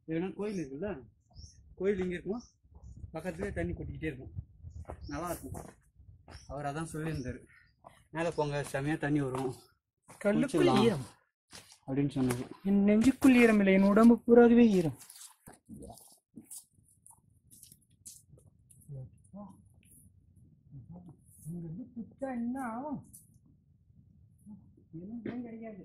ஏன்னா கோயில் இருக்குல்ல கோயில் இங்கே இருக்கும் பக்கத்துலேயே தண்ணி கொட்டிக்கிட்டே இருக்கும் நல்லா இருக்கும் அவர் அதான் சொல்லியிருந்தாரு மேலே போங்க செமையாக தண்ணி வரும் கல்லுக்குள் குளிச்சிடலாம். ஈரம் அப்படின்னு சொன்னாரு என் நெஞ்சுக்குள் ஈரம் இல்லை என் உடம்பு பூராகவே ஈரம் என்ன ஆகும் கிடைக்காது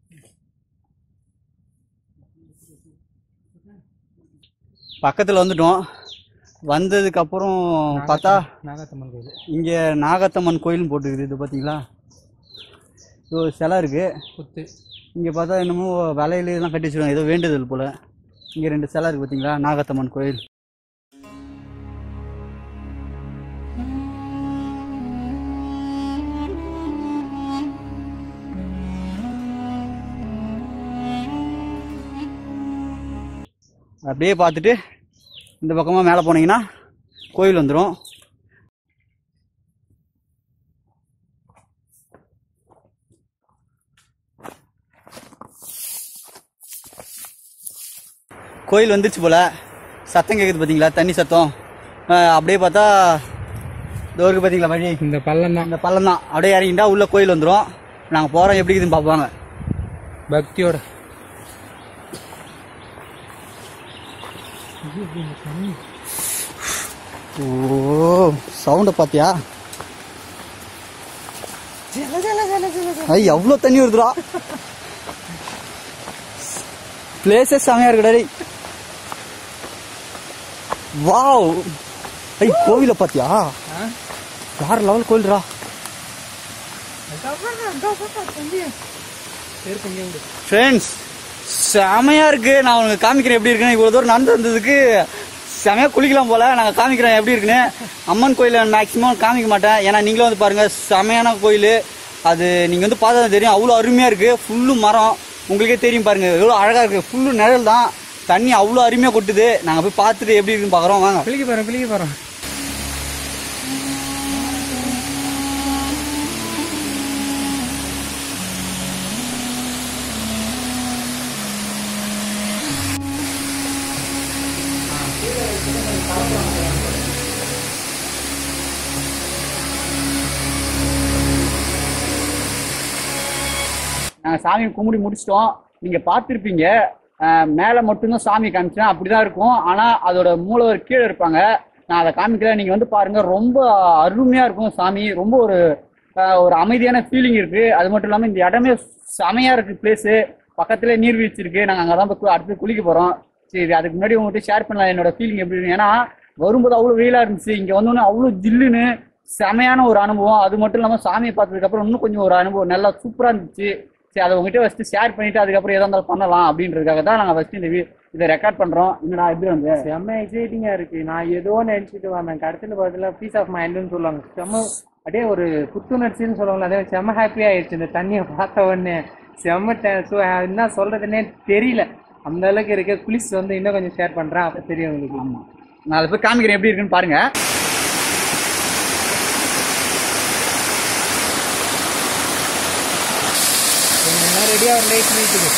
பக்கத்தில் வந்துட்டோம் வந்ததுக்கு அப்புறம் பார்த்தா நாகத்தம்மன் கோயில் இங்கே நாகத்தம்மன் கோயில்னு போட்டுருக்குது இது பார்த்தீங்களா இது ஒரு சிலை இருக்குது புத்து இங்கே பார்த்தா என்னமோ வலையிலாம் கட்டி வச்சிருக்காங்க ஏதோ வேண்டுதல் போல் இங்கே ரெண்டு சிலை இருக்குது பார்த்தீங்களா நாகத்தம்மன் கோயில் அப்படியே பார்த்துட்டு இந்த பக்கமாக மேலே போனீங்கன்னா கோயில் வந்துடும் கோயில் வந்துருச்சு போல சத்தம் கேட்குது பார்த்தீங்களா தண்ணி சத்தம் அஹ் அப்படியே பார்த்தா இதோ இருக்கு பார்த்தீங்களா வழி இந்த பள்ளம் தான் இந்த பள்ளம் தான் அப்படியே இறங்கிட்டா உள்ள கோயில் வந்துடும் நாங்கள் போகிறோம் எப்படி இருக்குதுன்னு பார்ப்பாங்க பக்தியோட ஓ சவுண்டை பார்த்தியா ஐ எவ்வளோ தண்ணி வருதுடா பிளேஸே செமையா இருக்குடா டேய் வாவ் ஐ கோவில பாத்தியா வேற லெவல் கோயில்டா ஃப்ரெண்ட்ஸ் செமையா இருக்கு நான் உனக்கு காமிக்கிறேன் எப்படி இருக்குன்னு இவ்வளவு தூரம் நடந்து வந்ததுக்கு செமையா குளிக்கலாம் போல நாங்க காமிக்கிறோம் எப்படி இருக்குன்னு அம்மன் கோயில மேக்சிமம் காமிக்க மாட்டேன் ஏன்னா நீங்களும் வந்து பாருங்க செமையான கோயில் அது நீங்க வந்து பார்த்தா தெரியும் அவ்வளோ அருமையா இருக்கு ஃபுல்லு மரம் உங்களுக்கே தெரியும் பாருங்க எவ்வளோ அழகா இருக்கு ஃபுல்லு நிழல் தான் தண்ணி அவ்வளோ அருமையா கொட்டுது நாங்க போய் பார்த்துட்டு எப்படி இருக்குன்னு பார்க்குறோம் வாங்க பிளிக்க போறேன் பிளிக்க போறேன் நாங்கள் சாமி கும்பிடி முடிச்சிட்டோம் நீங்க பார்த்துருப்பீங்க அஹ் மேல மட்டும்தான் சாமி காமிச்சேன் அப்படிதான் இருக்கும் ஆனா அதோட மூலவர் கீழே இருப்பாங்க நான் அதை காமிக்கிறேன் நீங்க வந்து பாருங்க ரொம்ப அருமையா இருக்கும் சாமி ரொம்ப ஒரு அஹ் ஒரு அமைதியான ஃபீலிங் இருக்கு அது மட்டும் இல்லாம இந்த இடமே செமையா இருக்கு பிளேஸ் பக்கத்துல நீர்வீழ்ச்சி இருக்கு நாங்க அங்கதான் போய் கு- அடுத்து குளிக்க போறோம் சரி அதுக்கு முன்னாடி உங்ககிட்ட ஷேர் பண்ணலாம் என்னோட ஃபீலிங் எப்படி இருக்கு ஏன்னா வரும்போது அவ்வளவு வெயிலா இருந்துச்சு இங்க வந்தோன்னே அவ்வளவு ஜில்லுன்னு செமையான ஒரு அனுபவம் அது மட்டும் இல்லாம சாமியை பார்த்ததுக்கு அப்புறம் இன்னும் கொஞ்சம் ஒரு அனுபவம் நல்லா சூப்பரா இருந்துச்சு சரி அதை உங்ககிட்ட ஃபர்ஸ்ட் ஷேர் பண்ணிட்டு அதுக்கப்புறம் எதா இருந்தாலும் பண்ணலாம் அப்படின்றதுக்காக தான் நாங்கள் ஃபர்ஸ்ட் இந்த வி- இதை ரெக்கார்ட் பண்றோம் என்னடா எப்படி வந்து செம்ம எக்ஸைட்டிங்கா இருக்கு நான் ஏதோ நினைச்சிட்டு வந்தேன் கடைசியில் பார்த்தீங்கன்னா பீஸ் ஆஃப் மைண்டுன்னு சொல்லுவாங்க செம்ம அப்படியே ஒரு புத்துணர்ச்சின்னு சொல்லுவாங்க அதே மாதிரி செம்ம ஹாப்பி ஆயிடுச்சு இந்த தண்ணியை பார்த்த உடனே செம்ம ட- so, என்ன சொல்றதுன்னே தெரியல அந்த அளவுக்கு இருக்க குளிஸ் வந்து இன்னும் கொஞ்சம் ஷேர் பண்றேன் அப்ப தெரியும் உங்களுக்கு ஆமா நான் அதை போய் காமிக்கிறேன் எப்படி இருக்குன்னு பாருங்க ரெடியா ஒரு லைட் இருக்குது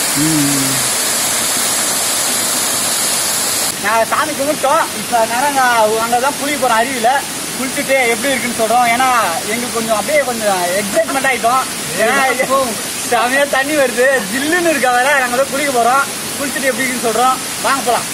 நான் சாமி கும்பிட்டோம் இப்போ நேரம் அங்கே தான் குளிக்க போகிறோம் அருவியில் குளிச்சுட்டு எப்படி இருக்குன்னு சொல்கிறோம் ஏன்னா எங்களுக்கு கொஞ்சம் அப்படியே கொஞ்சம் எக்ஸைட்மெண்ட் ஆகிட்டோம் ஏன்னா செமையாக தண்ணி வருது ஜில்லுன்னு இருக்க வேற நாங்கள் தான் குளிக்க போகிறோம் குளிச்சுட்டு எப்படி இருக்குன்னு சொல்கிறோம் வாங்க போகலாம்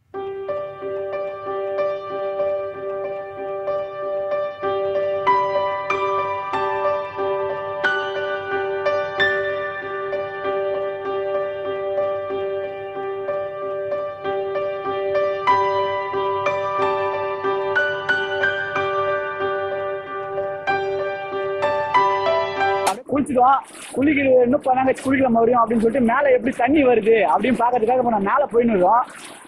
குளிச்சிடுவோம் குளிக்கிறது இன்னும் பண்ணாங்க குளிக்கல மறுபடியும் அப்படின்னு சொல்லிட்டு மேலே எப்படி தண்ணி வருது அப்படின்னு பார்க்கறதுக்காக இப்போ நான் மேலே போயின்னு இருக்கோம்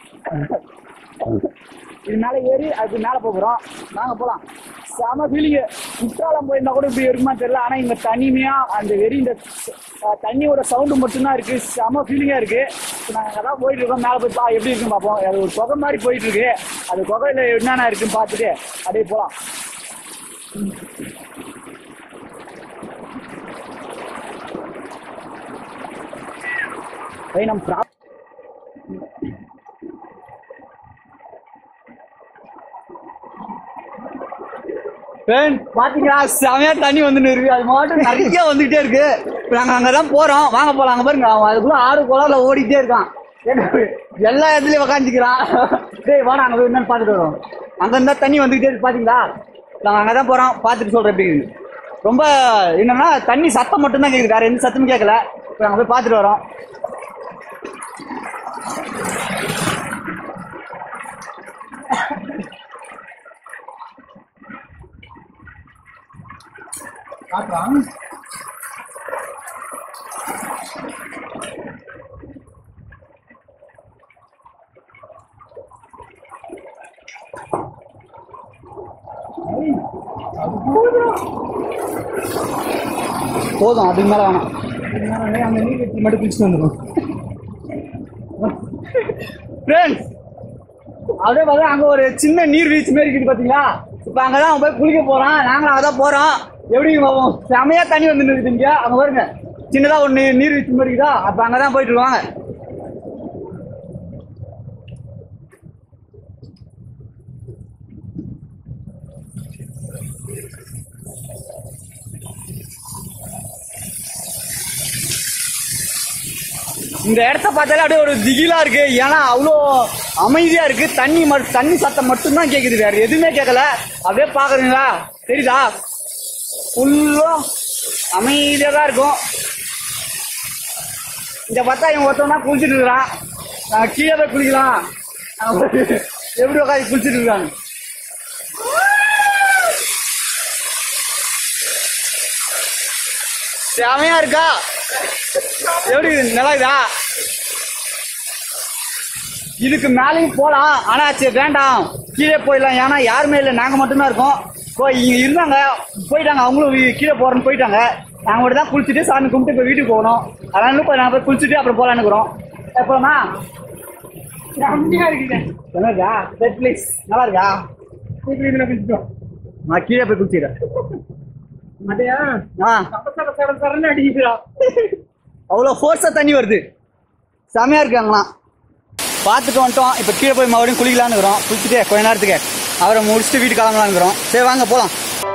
இது மேலே ஏறி அதுக்கு மேலே போகிறோம் நாங்கள் போகலாம் செம ஃபீலிங்கு குற்றாலம் போயிருந்தா கூட இப்படி இருக்குமா தெரியல ஆனால் இங்கே தனிமையாக அந்த வெறி இந்த அஹ், தண்ணியோட சவுண்டு மட்டும்தான் இருக்கு செம ஃபீலிங்காக இருக்கு இப்போ நாங்கள் அங்கே தான் போயிட்டு இருக்கோம் மேலே போய் பா எப்படி இருக்குன்னு பார்ப்போம் அது ஒரு குகை மாதிரி போயிட்டு இருக்கு அது குகையில் என்னென்ன இருக்குன்னு பார்த்துட்டு அப்படியே போகலாம் ஏய் நம்ம ப்ரா Friend, பாத்தீங்களா செமையா தண்ணி வந்துன்னு இருக்கு அது மட்டும் நிறைய வந்துகிட்டே இருக்கு இப்ப நாங்க அங்கதான் போறோம் வாங்க போலாம் அங்க பாருங்க அவன் அதுக்குள்ள ஆறு குளம்ல ஓடிட்டே இருக்கான் எல்லா இடத்துலயும் உக்காந்துக்கிறான் டேய் வாடா அங்க போய் என்னன்னு பாத்துட்டு வரோம் அங்க இருந்தா தண்ணி வந்துகிட்டே இருக்கு பாத்தீங்களா நாங்க அங்கதான் போறோம் பாத்துட்டு சொல்றேன் எப்படி இருக்குன்னு. ரொம்ப என்னன்னா தண்ணி சத்தம் மட்டும் தான் கேக்குது வேற எந்த சத்தமும் கேட்கல இப்ப நாங்க போய் பாத்துட்டு வரோம் போதும் அதுக்கு மேல வேணாம் அந்த நீர் வச்சு மட்டும் குளிச்சுட்டு வந்துடும் ஃப்ரெண்ட்ஸ் அப்படியே பார்த்தா அங்க ஒரு சின்ன நீர்வீழ்ச்சி மாதிரி இருக்குது பாத்தீங்களா இப்ப அங்கதான் அவன் போய் குளிக்க போறான் நாங்களும் அங்கதான் போறோம் எப்படி போவோம் செமையா தண்ணி வந்து இருக்குங்க அங்க பாருங்க சின்னதா ஒரு நீர் நீர்வீழ்ச்சி மாதிரி இருக்குதா அப்ப அங்கதான் போயிட்டு இருவாங்க இந்த இடத்த பார்த்தாலே அப்படியே ஒரு திகிலா இருக்கு ஏன்னா அவ்வளோ அமைதியா இருக்கு தண்ணி மட்- தண்ணி சத்தம் மட்டும்தான் கேக்குது வேற எதுவுமே கேட்கல அப்படியே பாக்குறீங்களா தெரியுதா ஃபுல்லும் அமைதியா தான் இருக்கும் இங்க பார்த்தா இவன் ஒருத்தவனா குளிச்சுட்டு இருக்கிறான் நான் கீழே போய் குளிக்கலாம் அவன் எப்படி உட்காந்து குளிச்சுட்டு இருக்காங்க செமையா இருக்கா எப்படி இருக்கு? நல்லா இதா இதுக்கு மேலேயும் போலாம் ஆனா சரி வேண்டாம் கீழே போயிடலாம் ஏன்னா யாருமே இல்லை நாங்க மட்டும்தான் இருக்கோம் இப்போ இங்க இருந்தாங்க போயிட்டாங்க அவங்களும் வீ- கீழே போறேன்னு போயிட்டாங்க நாங்க மட்டும் தான் குளிச்சுட்டு சாமி கும்பிட்டு இப்போ வீட்டுக்கு போகணும் அதனால போய் நாங்க போய் குளிச்சுட்டு அப்புறம் போலான்னு இருக்கிறோம் எப்போமா செம்மையா இருக்குது நல்லா இருக்கா சரி ப்ளீஸ் நல்லா இருக்கா இதுல குளிச்சுட்டோம் நான் கீழே போய் குளிச்சுக்கிறேன் அதையா ஆ சட சட சட சடன்னு அடிக்கிறான் அவ்வளோ ஃபோர்ஸாக தண்ணி வருது செமையா இருக்கு அங்கெல்லாம் பார்த்துட்டு வந்துட்டோம் இப்போ கீழே போய் மறுபடியும் குளிக்கலான்னு இருக்கிறோம் குளிச்சுட்டு கொஞ்ச நேரத்துக்கு அவரை முடிச்சுட்டு வீட்டுக்கு கிளம்பலான்னு இருக்கிறோம் சரி வாங்க போகலாம்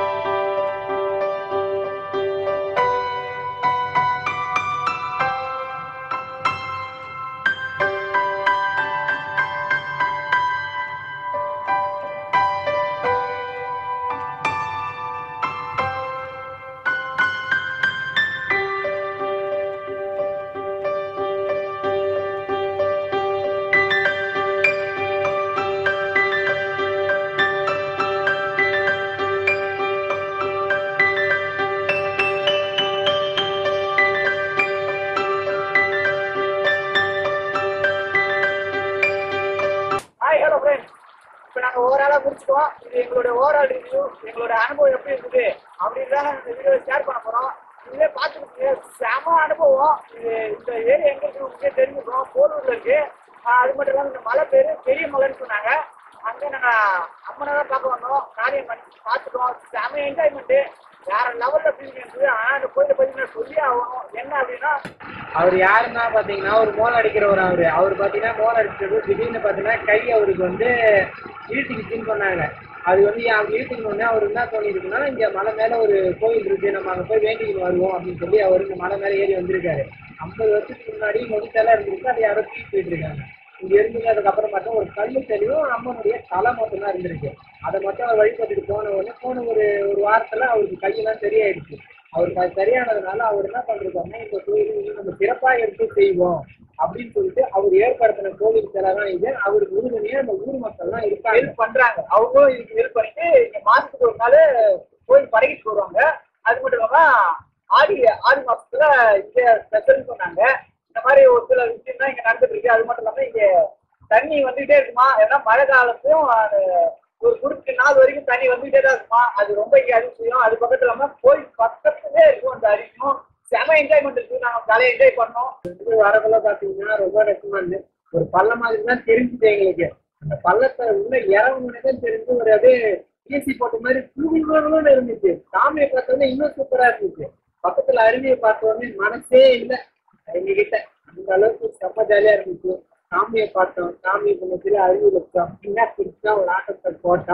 ஹாய் ஹலோ ஃப்ரெண்ட்ஸ் இப்போ நாங்கள் ஓவராலாக முடிச்சிட்டோம் இது எங்களோட ஓவரால் ரிவ்யூ எங்களோட அனுபவம் எப்படி இருக்குது அப்படின்னு தான் இந்த வீடியோ ஷேர் பண்ண போகிறோம் இதுவே பார்த்துக்கிட்டு செம அனுபவம் இது இந்த ஏரியா எங்கே இருக்கு உங்களுக்கு தெரிஞ்சுக்கிறோம் போலூரில் இருக்கு ஆஹ் அது மட்டும் இல்லாமல் இந்த மலை பேர் பெரிய மலைன்னு சொன்னாங்க அங்கே நாங்கள் அம்மனை தான் பார்க்க வந்தோம் காரியம் பண்ணி பார்த்துட்டோம் செம என்ஜாய்மெண்ட்டு வேற லெவலில் ஃபீல் இருந்தது ஆனால் அந்த கோயிலை பற்றி நான் சொல்லி ஆகணும் என்ன அப்படின்னா அவர் யாருன்னா பாத்தீங்கன்னா ஒரு மோல் அடிக்கிறவர் அவரு அவர் பாத்தீங்கன்னா மோல் அடிச்சது திடீர்னு பாத்தீங்கன்னா கை அவருக்கு வந்து இழுத்துக்கிச்சுன்னு சொன்னாங்க அது வந்து அவங்க இழுத்துக்கணுன்னே அவர் என்ன தோணிருக்குன்னா இங்க மலை மேல ஒரு கோயில் இருக்கு நம்ம அங்க போய் வேண்டிக்கிட்டு வருவோம் அப்படின்னு சொல்லி அவர் இந்த மலை மேல ஏறி வந்திருக்காரு ஐம்பது வருஷத்துக்கு முன்னாடி மொழித்தலை இருந்திருக்கு அதை யாரோ தூக்கி போயிட்டு இருக்காங்க இங்க இருந்தது அதுக்கப்புறம் பார்த்தா ஒரு கல்லு தெளிவும் அம்மனுடைய தலை மட்டும்தான் இருந்திருக்கு அதை மட்டும் அவர் வழிபட்டுட்டு போன உடனே போன ஒரு ஒரு வாரத்துல அவருக்கு கையெல்லாம் சரியாயிடுச்சு அவருக்கு அது சரியானதுனால அவர் என்ன பண்றாருன்னா இந்த கோயில் இன்னும் நம்ம சிறப்பா எடுத்து செய்வோம் அப்படின்னு சொல்லிட்டு அவர் ஏற்படுத்தின கோவில் சிலை தான் இது அவருக்கு உறுதுணையா அந்த ஊர் மக்கள் தான் இருக்காங்க ஹெல்ப் பண்றாங்க அவங்களும் இதுக்கு ஹெல்ப் பண்ணிட்டு இங்க மாசத்துக்கு ஒரு நாள் கோயில் பழகிட்டு வருவாங்க அது மட்டும் இல்லாம ஆடி ஆடி மாசத்துல இங்க ஸ்பெஷல் சொன்னாங்க இந்த மாதிரி ஒரு சில விஷயம் தான் இங்க நடந்துட்டு இருக்கு அது மட்டும் இல்லாம இங்க தண்ணி வந்துகிட்டே இருக்குமா ஏன்னா மழை காலத்தையும் அது ஒரு குறிப்பிட்ட நாள் வரைக்கும் தண்ணி வந்துகிட்டே தான் இருக்குமா அது ரொம்ப இங்க அதிசயம் அது பக்கத்துல இல்லாம கோயில் பக்கத்துலயே இருக்கும் அந்த அதிசயம் செம என்ஜாய்மெண்ட் இருக்கு நாங்க ஜாலியா என்ஜாய் பண்ணோம் இது வரக்குள்ள பாத்தீங்கன்னா ரொம்ப ரெக்கமெண்ட் ஒரு பள்ளம் மாதிரி தான் தெரிஞ்சுது எங்களுக்கு அந்த பள்ளத்தை உள்ள இறங்கணுன்னே தான் தெரிஞ்சு ஒரு அப்படியே ஏசி போட்ட மாதிரி குழுகுழுன்னு இருந்துச்சு சாமியை பார்த்தோன்னே இன்னும் சூப்பரா இருந்துச்சு பக்கத்துல அருவியை பார்த்த உடனே மனசே இல்லை எங்க கிட்ட அந்த அளவுக்கு செம்ம ஜாலியா இருந்துச்சு சாமியை பார்த்தோம் சாமியை பண்ண சொல்லி அருவி வச்சோம் பின்னா பிடிச்சோம் ஒரு ஆட்டத்தை போட்டோம்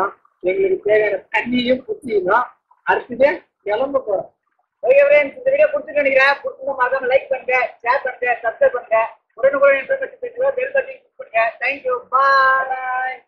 எங்களுக்கு தேவையான தண்ணியும் புத்தியும் தான் அடுத்தது கிளம்ப போறோம் ஓகே ஃப்ரெண்ட்ஸ் இந்த வீடியோ பிடிச்சிருக்கு நினைக்கிறேன் பிடிச்சிருந்தா மறக்காம லைக் பண்ணுங்க ஷேர் பண்ணுங்க சப்ஸ்கிரைப் பண்ணுங்க உடனுக்குடன் இன்ஃபர்மேஷன் தெரிஞ்சுக்க பெல் பட்டன் கிளிக் பண்ணுங்க தேங்க்யூ பாய்